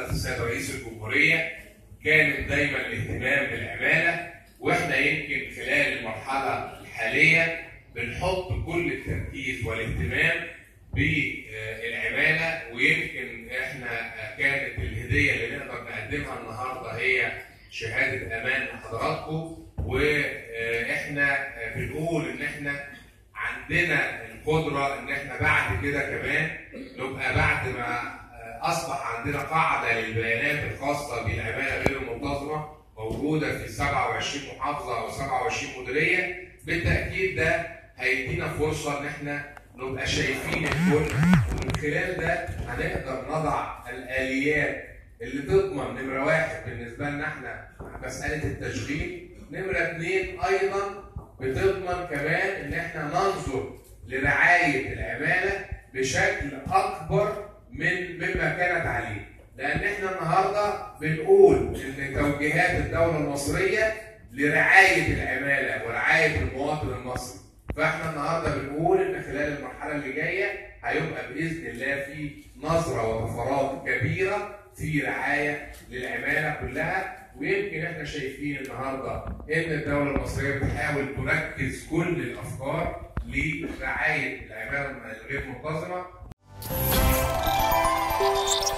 حضرة السيد رئيس الجمهورية كانت دايما الاهتمام بالعمالة واحنا يمكن خلال المرحلة الحالية بنحط كل التركيز والاهتمام بالعمالة ويمكن احنا كانت الهدية اللي نقدر نقدمها النهاردة هي شهادة أمان لحضراتكم واحنا بنقول ان احنا عندنا القدرة ان احنا بعد كده كمان نبقى بعد ما اصبح عندنا قاعده للبيانات الخاصه بالعماله غير المنتظمه موجوده في 27 محافظه او 27 مديريه بالتاكيد ده هيدينا فرصه ان احنا نبقى شايفين الكل ومن خلال ده هنقدر نضع الاليات اللي تضمن نمره واحد بالنسبه لنا احنا مساله التشغيل نمره اثنين ايضا بتضمن كمان ان احنا ننظر لرعايه العماله بشكل اكبر من مما كانت عليه لان احنا النهارده بنقول ان توجيهات الدوله المصريه لرعايه العماله ورعايه المواطن المصري فاحنا النهارده بنقول ان خلال المرحله اللي جايه هيبقى باذن الله في نظره وطفرات كبيره في رعايه للعماله كلها ويمكن احنا شايفين النهارده ان الدوله المصريه بتحاول تركز كل الافكار لرعايه العماله الغير منتظمه Thank you.